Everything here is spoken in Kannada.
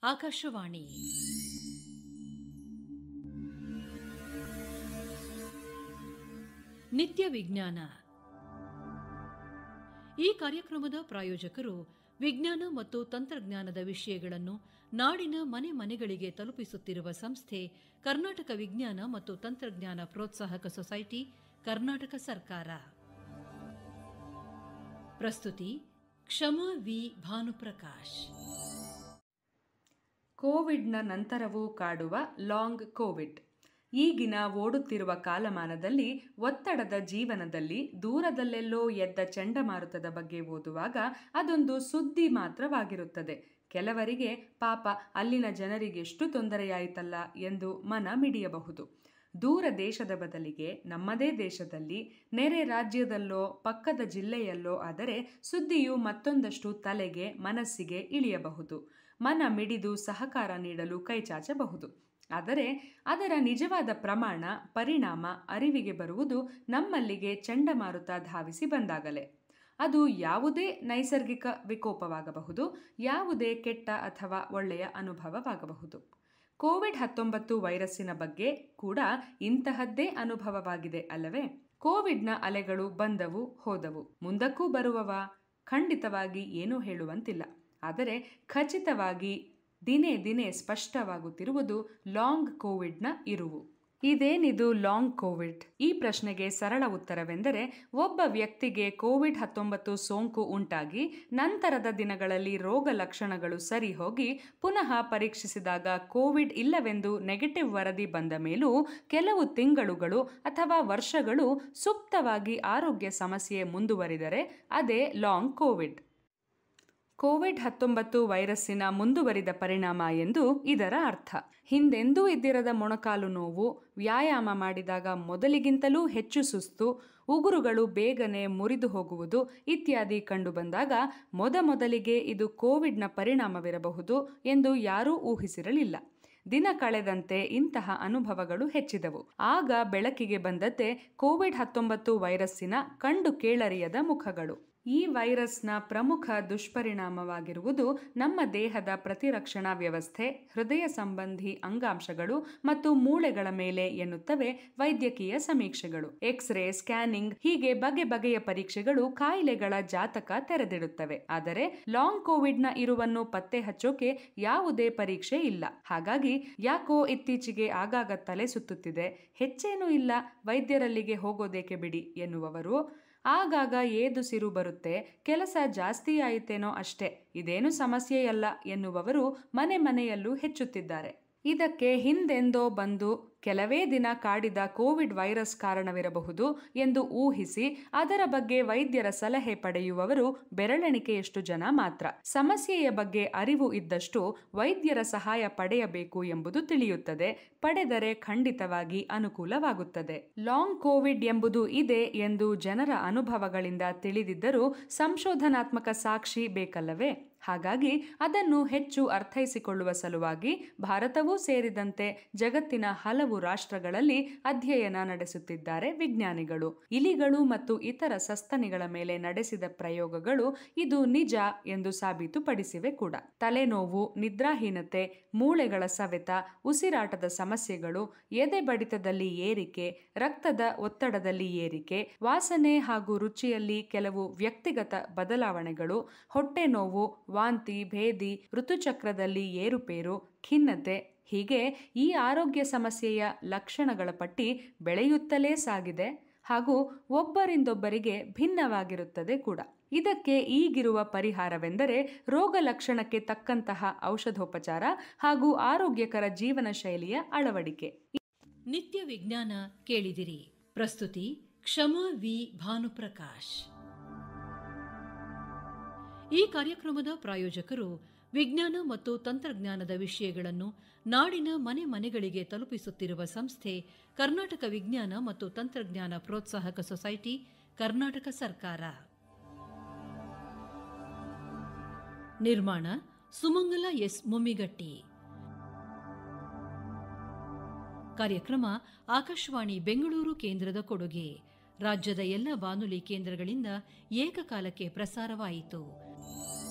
ಆಕಾಶವಾಣಿ ನಿತ್ಯ ವಿಜ್ಞಾನ ಈ ಕಾರ್ಯಕ್ರಮದ ಪ್ರಾಯೋಜಕರು ವಿಜ್ಞಾನ ಮತ್ತು ತಂತ್ರಜ್ಞಾನದ ವಿಷಯಗಳನ್ನು ನಾಡಿನ ಮನೆ ಮನೆಗಳಿಗೆ ತಲುಪಿಸುತ್ತಿರುವ ಸಂಸ್ಥೆ ಕರ್ನಾಟಕ ವಿಜ್ಞಾನ ಮತ್ತು ತಂತ್ರಜ್ಞಾನ ಪ್ರೋತ್ಸಾಹಕ ಸೊಸೈಟಿ ಕರ್ನಾಟಕ ಸರ್ಕಾರ ಪ್ರಸ್ತುತಿ ಕ್ಷಮಾ ವಿ ಭಾನುಪ್ರಕಾಶ್ ಕೋವಿಡ್ನ ನಂತರವೂ ಕಾಡುವ ಲಾಂಗ್ ಕೋವಿಡ್ ಈಗಿನ ಓಡುತ್ತಿರುವ ಕಾಲಮಾನದಲ್ಲಿ ಒತ್ತಡದ ಜೀವನದಲ್ಲಿ ದೂರದಲ್ಲೆಲ್ಲೋ ಎದ್ದ ಚಂಡಮಾರುತದ ಬಗ್ಗೆ ಓದುವಾಗ ಅದೊಂದು ಸುದ್ದಿ ಮಾತ್ರವಾಗಿರುತ್ತದೆ ಕೆಲವರಿಗೆ ಪಾಪ ಅಲ್ಲಿನ ಜನರಿಗೆಷ್ಟು ತೊಂದರೆಯಾಯಿತಲ್ಲ ಎಂದು ಮನ ಮಿಡಿಯಬಹುದು ದೂರ ದೇಶದ ಬದಲಿಗೆ ನಮ್ಮದೇ ದೇಶದಲ್ಲಿ ನೆರೆ ರಾಜ್ಯದಲ್ಲೋ ಪಕ್ಕದ ಜಿಲ್ಲೆಯಲ್ಲೋ ಆದರೆ ಸುದ್ದಿಯು ಮತ್ತೊಂದಷ್ಟು ತಲೆಗೆ ಮನಸ್ಸಿಗೆ ಇಳಿಯಬಹುದು ಮನ ಮಿಡಿದು ಸಹಕಾರ ನೀಡಲು ಕೈಚಾಚಬಹುದು ಆದರೆ ಅದರ ನಿಜವಾದ ಪ್ರಮಾಣ ಪರಿಣಾಮ ಅರಿವಿಗೆ ಬರುವುದು ನಮ್ಮಲ್ಲಿಗೆ ಚಂಡಮಾರುತ ಧಾವಿಸಿ ಬಂದಾಗಲೇ ಅದು ಯಾವುದೇ ನೈಸರ್ಗಿಕ ವಿಕೋಪವಾಗಬಹುದು ಯಾವುದೇ ಕೆಟ್ಟ ಅಥವಾ ಒಳ್ಳೆಯ ಅನುಭವವಾಗಬಹುದು ಕೋವಿಡ್ ಹತ್ತೊಂಬತ್ತು ವೈರಸ್ಸಿನ ಬಗ್ಗೆ ಕೂಡ ಇಂತಹದ್ದೇ ಅನುಭವವಾಗಿದೆ ಅಲ್ಲವೇ ಕೋವಿಡ್ನ ಅಲೆಗಳು ಬಂದವು ಹೋದವು ಮುಂದಕ್ಕೂ ಬರುವವ ಖಂಡಿತವಾಗಿ ಏನೂ ಹೇಳುವಂತಿಲ್ಲ ಆದರೆ ಖಚಿತವಾಗಿ ದಿನೇ ದಿನೇ ಸ್ಪಷ್ಟವಾಗುತ್ತಿರುವುದು ಲಾಂಗ್ ಕೋವಿಡ್ನ ಇರುವು ಇದೇನಿದು ಲಾಂಗ್ ಕೋವಿಡ್ ಈ ಪ್ರಶ್ನೆಗೆ ಸರಳ ಉತ್ತರವೆಂದರೆ ಒಬ್ಬ ವ್ಯಕ್ತಿಗೆ ಕೋವಿಡ್ ಹತ್ತೊಂಬತ್ತು ಸೋಂಕು ಉಂಟಾಗಿ ನಂತರದ ದಿನಗಳಲ್ಲಿ ರೋಗ ಲಕ್ಷಣಗಳು ಸರಿ ಹೋಗಿ ಪುನಃ ಪರೀಕ್ಷಿಸಿದಾಗ ಕೋವಿಡ್ ಇಲ್ಲವೆಂದು ನೆಗೆಟಿವ್ ವರದಿ ಬಂದ ಮೇಲೂ ಕೆಲವು ತಿಂಗಳುಗಳು ಅಥವಾ ವರ್ಷಗಳು ಸುಪ್ತವಾಗಿ ಆರೋಗ್ಯ ಸಮಸ್ಯೆ ಮುಂದುವರಿದರೆ ಅದೇ ಲಾಂಗ್ ಕೋವಿಡ್ ಕೋವಿಡ್ ಹತ್ತೊಂಬತ್ತು ವೈರಸ್ಸಿನ ಮುಂದುವರಿದ ಪರಿಣಾಮ ಎಂದು ಇದರ ಅರ್ಥ ಹಿಂದೆಂದೂ ಇದ್ದಿರದ ಮೊಣಕಾಲು ನೋವು ವ್ಯಾಯಾಮ ಮಾಡಿದಾಗ ಮೊದಲಿಗಿಂತಲೂ ಹೆಚ್ಚು ಸುಸ್ತು ಉಗುರುಗಳು ಬೇಗನೆ ಮುರಿದು ಹೋಗುವುದು ಇತ್ಯಾದಿ ಕಂಡುಬಂದಾಗ ಮೊದಮೊದಲಿಗೆ ಇದು ಕೋವಿಡ್ನ ಪರಿಣಾಮವಿರಬಹುದು ಎಂದು ಯಾರೂ ಊಹಿಸಿರಲಿಲ್ಲ ದಿನ ಕಳೆದಂತೆ ಇಂತಹ ಅನುಭವಗಳು ಹೆಚ್ಚಿದವು ಆಗ ಬೆಳಕಿಗೆ ಬಂದದ್ದೇ ಕೋವಿಡ್ ಹತ್ತೊಂಬತ್ತು ವೈರಸ್ಸಿನ ಕಂಡು ಕೇಳರಿಯದ ಮುಖಗಳು ಈ ವೈರಸ್ನ ಪ್ರಮುಖ ದುಷ್ಪರಿಣಾಮವಾಗಿರುವುದು ನಮ್ಮ ದೇಹದ ಪ್ರತಿರಕ್ಷಣಾ ವ್ಯವಸ್ಥೆ ಹೃದಯ ಸಂಬಂಧಿ ಅಂಗಾಂಶಗಳು ಮತ್ತು ಮೂಳೆಗಳ ಮೇಲೆ ಎನ್ನುತ್ತವೆ ವೈದ್ಯಕೀಯ ಸಮೀಕ್ಷೆಗಳು ಎಕ್ಸ್ರೇ ಸ್ಕ್ಯಾನಿಂಗ್ ಹೀಗೆ ಬಗೆ ಬಗೆಯ ಪರೀಕ್ಷೆಗಳು ಕಾಯಿಲೆಗಳ ಜಾತಕ ತೆರೆದಿಡುತ್ತವೆ ಆದರೆ ಲಾಂಗ್ ಕೋವಿಡ್ನ ಇರುವನ್ನು ಪತ್ತೆ ಹಚ್ಚೋಕೆ ಯಾವುದೇ ಪರೀಕ್ಷೆ ಇಲ್ಲ ಹಾಗಾಗಿ ಯಾಕೋ ಇತ್ತೀಚೆಗೆ ಆಗಾಗ ತಲೆ ಸುತ್ತುತ್ತಿದೆ ಹೆಚ್ಚೇನೂ ಇಲ್ಲ ವೈದ್ಯರಲ್ಲಿಗೆ ಹೋಗೋದೇಕೆ ಬಿಡಿ ಎನ್ನುವವರು ಆಗಾಗ ಏದು ಸಿರು ಬರುತ್ತೆ ಕೆಲಸ ಜಾಸ್ತಿ ಆಯಿತೇನೋ ಅಷ್ಟೇ ಇದೇನು ಸಮಸ್ಯೆಯಲ್ಲ ಎನ್ನುವವರು ಮನೆ ಮನೆಯಲ್ಲೂ ಹೆಚ್ಚುತ್ತಿದ್ದಾರೆ ಇದಕ್ಕೆ ಹಿಂದೆಂದೋ ಬಂದು ಕೆಲವೇ ದಿನ ಕಾಡಿದ ಕೋವಿಡ್ ವೈರಸ್ ಕಾರಣವಿರಬಹುದು ಎಂದು ಊಹಿಸಿ ಅದರ ಬಗ್ಗೆ ವೈದ್ಯರ ಸಲಹೆ ಪಡೆಯುವವರು ಬೆರಳೆಣಿಕೆಯಷ್ಟು ಜನ ಮಾತ್ರ ಸಮಸ್ಯೆಯ ಬಗ್ಗೆ ಅರಿವು ಇದ್ದಷ್ಟು ವೈದ್ಯರ ಸಹಾಯ ಪಡೆಯಬೇಕು ಎಂಬುದು ತಿಳಿಯುತ್ತದೆ ಪಡೆದರೆ ಖಂಡಿತವಾಗಿ ಅನುಕೂಲವಾಗುತ್ತದೆ ಲಾಂಗ್ ಕೋವಿಡ್ ಎಂಬುದು ಇದೆ ಎಂದು ಜನರ ಅನುಭವಗಳಿಂದ ತಿಳಿದಿದ್ದರೂ ಸಂಶೋಧನಾತ್ಮಕ ಸಾಕ್ಷಿ ಬೇಕಲ್ಲವೇ ಹಾಗಾಗಿ ಅದನ್ನು ಹೆಚ್ಚು ಅರ್ಥೈಸಿಕೊಳ್ಳುವ ಸಲುವಾಗಿ ಭಾರತವೂ ಸೇರಿದಂತೆ ಜಗತ್ತಿನ ಹಲವು ರಾಷ್ಟ್ರಗಳಲ್ಲಿ ಅಧ್ಯಯನ ನಡೆಸುತ್ತಿದ್ದಾರೆ ವಿಜ್ಞಾನಿಗಳು ಇಲಿಗಳು ಮತ್ತು ಇತರ ಸಸ್ತನಿಗಳ ಮೇಲೆ ನಡೆಸಿದ ಪ್ರಯೋಗಗಳು ಇದು ನಿಜ ಎಂದು ಸಾಬೀತುಪಡಿಸಿವೆ ಕೂಡ ತಲೆನೋವು ನಿದ್ರಾಹೀನತೆ ಮೂಳೆಗಳ ಸವೆತ ಉಸಿರಾಟದ ಸಮಸ್ಯೆಗಳು ಎದೆ ಬಡಿತದಲ್ಲಿ ಏರಿಕೆ ರಕ್ತದ ಒತ್ತಡದಲ್ಲಿ ಏರಿಕೆ ವಾಸನೆ ಹಾಗೂ ರುಚಿಯಲ್ಲಿ ಕೆಲವು ವ್ಯಕ್ತಿಗತ ಬದಲಾವಣೆಗಳು ಹೊಟ್ಟೆ ನೋವು ವಾಂತಿ ಭೇದಿ ಋತುಚಕ್ರದಲ್ಲಿ ಏರುಪೇರು ಖಿನ್ನತೆ ಹೀಗೆ ಈ ಆರೋಗ್ಯ ಸಮಸ್ಯೆಯ ಲಕ್ಷಣಗಳ ಪಟ್ಟಿ ಬೆಳೆಯುತ್ತಲೇ ಸಾಗಿದೆ ಹಾಗೂ ಒಬ್ಬರಿಂದೊಬ್ಬರಿಗೆ ಭಿನ್ನವಾಗಿರುತ್ತದೆ ಕೂಡ ಇದಕ್ಕೆ ಈಗಿರುವ ಪರಿಹಾರವೆಂದರೆ ರೋಗ ಲಕ್ಷಣಕ್ಕೆ ತಕ್ಕಂತಹ ಔಷಧೋಪಚಾರ ಹಾಗೂ ಆರೋಗ್ಯಕರ ಜೀವನ ಶೈಲಿಯ ಅಳವಡಿಕೆ ನಿತ್ಯ ವಿಜ್ಞಾನ ಕೇಳಿದಿರಿ ಪ್ರಸ್ತುತಿ ಕ್ಷಮಾ ವಿ ಭಾನುಪ್ರಕಾಶ್ ಈ ಕಾರ್ಯಕ್ರಮದ ಪ್ರಾಯೋಜಕರು ವಿಜ್ಞಾನ ಮತ್ತು ತಂತ್ರಜ್ಞಾನದ ವಿಷಯಗಳನ್ನು ನಾಡಿನ ಮನೆ ಮನೆಗಳಿಗೆ ತಲುಪಿಸುತ್ತಿರುವ ಸಂಸ್ಥೆ ಕರ್ನಾಟಕ ವಿಜ್ಞಾನ ಮತ್ತು ತಂತ್ರಜ್ಞಾನ ಪ್ರೋತ್ಸಾಹಕ ಸೊಸೈಟಿ ಕರ್ನಾಟಕ ಸರ್ಕಾರ ನಿರ್ಮಾಣ ಸುಮಂಗಲ ಎಸ್ ಮುಮ್ಮಿಗಟ್ಟಿ ಕಾರ್ಯಕ್ರಮ ಆಕಾಶವಾಣಿ ಬೆಂಗಳೂರು ಕೇಂದ್ರದ ಕೊಡುಗೆ ರಾಜ್ಯದ ಎಲ್ಲ ಬಾನುಲಿ ಕೇಂದ್ರಗಳಿಂದ ಏಕಕಾಲಕ್ಕೆ ಪ್ರಸಾರವಾಯಿತು